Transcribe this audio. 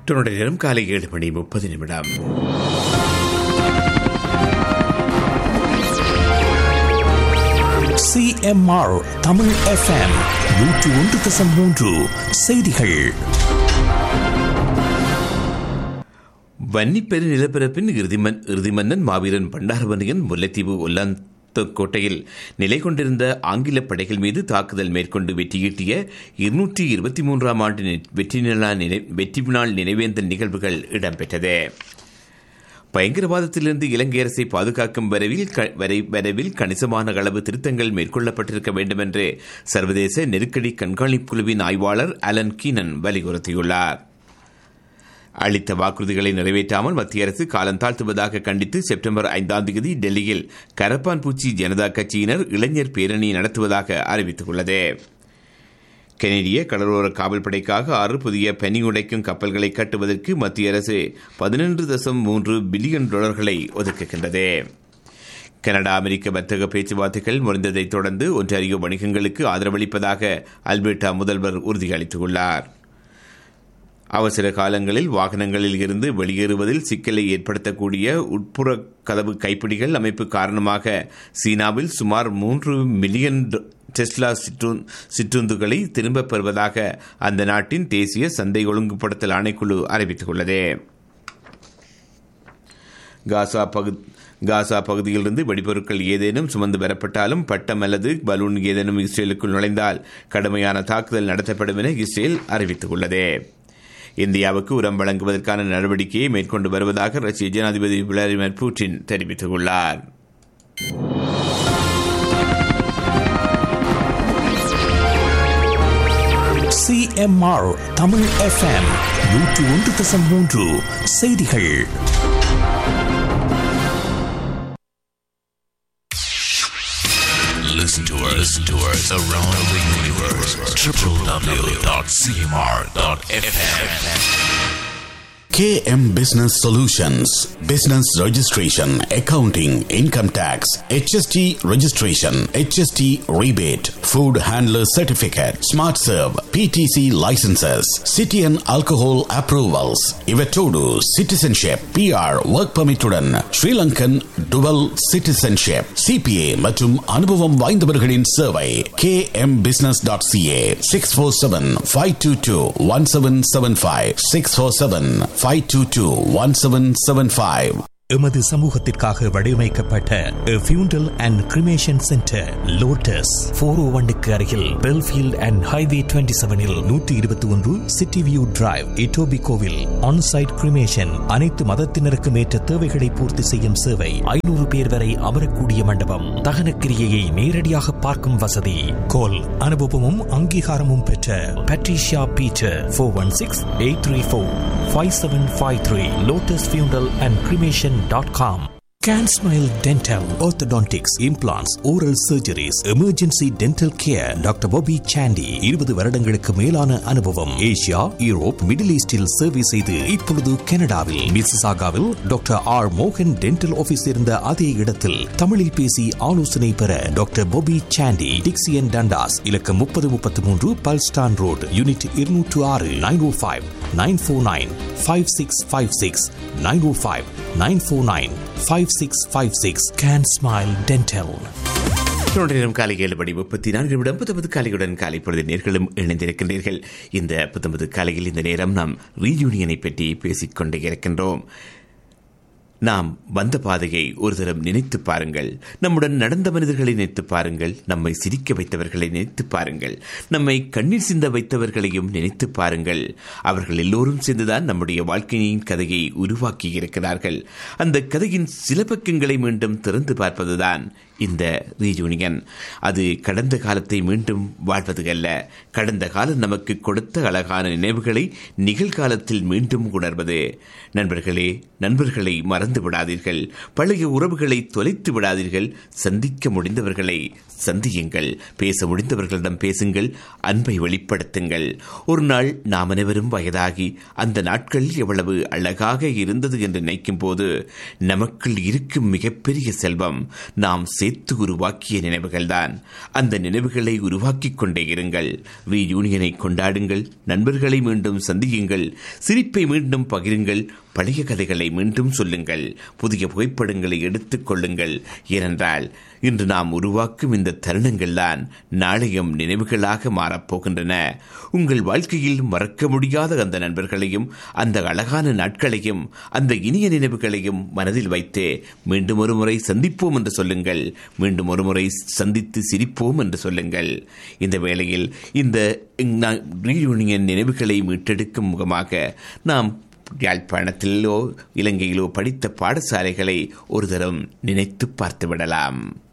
தொடர்ந்த நேரம் காலை ஏழு மணி முப்பது நிமிடம் சிஎம்ஆர் தமிழ் எஃப்எம் நூற்று ஒன்று தசம் மூன்று செய்திகள் வன்னிப்பெரு நிலப்பரப்பின் இறுதிமன் இறுதிமன்னன் மாவீரன் பண்டாரவனியன் முல்லைத்தீவு உல்லாந்த கோட்டையில் நிலை கொண்டிருந்த ஆங்கில படைகள் மீது தாக்குதல் மேற்கொண்டு வெற்றியீட்டிய இருநூற்றி இருபத்தி மூன்றாம் ஆண்டு நி- வெற்றி நாள் நினை- வெற்றி நாள் நினைவேந்தல் நிகழ்வுகள் இடம்பெற்றது பயங்கரவாதத்திலிருந்து இலங்கை அரசை பாதுகாக்கும் வரைவில் க- வரை வரைவில் கணிசமான அளவு திருத்தங்கள் மேற்கொள்ளப்பட்டிருக்க வேண்டும் என்று சர்வதேச நெருக்கடி கண்காணிப்பு குழுவின் ஆய்வாளர் அலன் கீனன் வலியுறுத்தியுள்ளார் அளித்த வாக்குறுதிகளை நிறைவேற்றாமல் மத்திய அரசு காலந்தாழ்த்துவதாக கண்டித்து செப்டம்பர் ஐந்தாம் தேதி டெல்லியில் கரப்பான் பூச்சி ஜனதா கட்சியினர் இளைஞர் பேரணி நடத்துவதாக அறிவித்துள்ளது கனேடிய கடலோர காவல்படைக்காக ஆறு புதிய பனி உடைக்கும் கப்பல்களை கட்டுவதற்கு மத்திய அரசு பதினொன்று தசம் மூன்று பில்லியன் டாலர்களை ஒதுக்குகின்றது கனடா அமெரிக்க வர்த்தக பேச்சுவார்த்தைகள் முடிந்ததைத் தொடர்ந்து ஒன்றாரியோ வணிகங்களுக்கு ஆதரவளிப்பதாக அல்பர்டா முதல்வர் உறுதியளித்துள்ளார் அவசர காலங்களில் வாகனங்களில் இருந்து வெளியேறுவதில் சிக்கலை ஏற்படுத்தக்கூடிய உட்புற கதவு கைப்பிடிகள் அமைப்பு காரணமாக சீனாவில் சுமார் மூன்று மில்லியன் டொ- டெஸ்லா சிற்று- சிற்றுந்துகளை திரும்பப் பெறுவதாக அந்த நாட்டின் தேசிய சந்தை ஒழுங்குபடுத்தல் ஆணைக்குழு அறிவித்துள்ளது காசா பகு காசா பகுதியிலிருந்து வெடிபொருட்கள் ஏதேனும் சுமந்து வரப்பட்டாலும் பட்டம் அல்லது பலூன் ஏதேனும் இஸ்ரேலுக்குள் நுழைந்தால் கடுமையான தாக்குதல் நடத்தப்படும் என இஸ்ரேல் அறிவித்துள்ளது இந்தியாவுக்கு உரம் வழங்குவதற்கான நடவடிக்கையை மேற்கொண்டு வருவதாக ரஷ்ய ஜனாதிபதி விளாடிமிர் புட்டின் தெரிவித்துள்ளார் சிஎம்ஆர் தமிழ் எஃப்எம் நூற்று ஒன்று தசம் மூன்று செய்திகள் Listen to us, listen to us around the universe. www.cmr.fm. KM Business Solutions Business Registration, Accounting, Income Tax, HST Registration, HST Rebate, Food Handler Certificate, Smart Serve, PTC Licenses, City and Alcohol Approvals, Ivetodu, Citizenship, PR, Work Permituடன் Sri Lankan Dual Citizenship, CPA மற்றும் அனுபவம் வாய்ந்தவர்களின் சேவை kmbusiness.ca 647-522-1775 647-522-1775 எமது சமூகத்திற்காக வடிவமைக்கப்பட்ட funeral and cremation centre Lotus four O ஒன்னுக்கு அருகில் Belfield and highway twenty செவனில் நூற்றி இருபத்தி ஒன்று சிட்டி வியூ டிரைவ் இட்டோபி கோவில் ஆன்சைட் கிரிமேஷன் அனைத்து மதத்தினருக்கும் ஏற்ற தேவைகளை பூர்த்தி செய்யும் சேவை ஐநூறு பேர் வரை அமரக்கூடிய மண்டபம் தகனக்கிரியையை நேரடியாக பார்க்கும் வசதி கோல் அனுபவமும் அங்கீகாரமும் பெற்ற Patricia Peter four one six eight three four five seven five three Lotus funeral and cremation dot com Can Smile Dental, Orthodontics, Implants, Oral Surgeries, Emergency Dental Care, doctor Bobby Sandy இருபது வருடங்களுக்கு மேலான அனுபவம் Asia Europe middle ஈஸ்டில் சேவை செய்து இப்பொழுது கனடாவில் மிசிசாகாவில் டாக்டர் ஆர் மோகன் டென்டல் ஆபீஸ் இருந்த அதே இடத்தில் தமிழில் பேசி ஆலோசனை பெற doctor Bobby Sandy Dixie and Dundas இலக்கம் முப்பது முப்பத்தி மூன்று பல்ஸ்டான் ரோடு யூனிட் இருநூற்று ஆறு nine O five nine four nine five six five six nine O five nine four nine five six five six Can Smile Dental தொடர்ந்து நேரம் காலை ஏழு மணி முப்பத்தி நான்கு நிமிடம் புத்தம்பது காலையுடன் காலை பொழுது நேர்களும் இணைந்திருக்கின்றீர்கள் இந்த புத்தம்பது காலையில் இந்த நேரம் நாம் ரீயூனியனை பற்றி பேசிக் கொண்டே இருக்கின்றோம் நாம் வந்த பாதையை ஒரு தரம் நினைத்து பாருங்கள் நம்முடன் நடந்த மனிதர்களை நினைத்து பாருங்கள் நம்மை சிரிக்க வைத்தவர்களை நினைத்து பாருங்கள் நம்மை கண்ணீர் சிந்த வைத்தவர்களையும் நினைத்து பாருங்கள் அவர்கள் எல்லோரும் சேர்ந்துதான் நம்முடைய வாழ்க்கையின் கதையை உருவாக்கி இருக்கிறார்கள் அந்த கதையின் சில பக்கங்களை மீண்டும் திறந்து பார்ப்பதுதான் இந்த ரீயூனியன் அது கடந்த காலத்தை மீண்டும் வாழ்வது அல்ல கடந்த காலம் நமக்கு கொடுத்த அழகான நினைவுகளை நிகழ்காலத்தில் மீண்டும் உணர்வது நண்பர்களே நண்பர்களை மறந்து விடாதீர்கள் பழைய உறவுகளை தொலைத்து விடாதீர்கள் சந்திக்க முடிந்தவர்களை சந்தியுங்கள் பேச முடிந்தவர்களிடம் பேசுங்கள் அன்பை வெளிப்படுத்துங்கள் ஒரு நாள் நாம் அனைவரும் வயதாகி அந்த நாட்கள் எவ்வளவு அழகாக இருந்தது என்று நினைக்கும் போது நமக்குள் இருக்கும் மிகப்பெரிய செல்வம் நாம் சேர்த்து உருவாக்கிய நினைவுகள்தான் அந்த நினைவுகளை உருவாக்கிக் கொண்டே இருங்கள் ரீயூனியனை கொண்டாடுங்கள் நண்பர்களை மீண்டும் சந்தியுங்கள் சிரிப்பை மீண்டும் பகிருங்கள் பழைய கதைகளை மீண்டும் சொல்லுங்கள் புதிய புகைப்படங்களை எடுத்துக் கொள்ளுங்கள் ஏனென்றால் இன்று நாம் உருவாக்கும் இந்த தருணங்கள் தான் நாளையும் நினைவுகளாக மாறப்போகின்றன உங்கள் வாழ்க்கையில் மறக்க முடியாத அந்த நண்பர்களையும் அந்த அழகான நாட்களையும் அந்த இனிய நினைவுகளையும் மனதில் வைத்து மீண்டும் ஒரு முறை சந்திப்போம் என்று சொல்லுங்கள் மீண்டும் ஒரு முறை சந்தித்து சிரிப்போம் என்று சொல்லுங்கள் இந்த வேளையில் இந்த ரீயூனியன் நினைவுகளை மீட்டெடுக்கும் முகமாக நாம் யாழ்ப்பாணத்திலோ இலங்கையிலோ படித்த பாடசாலைகளை ஒரு தரம் நினைத்து பார்த்து விடலாம்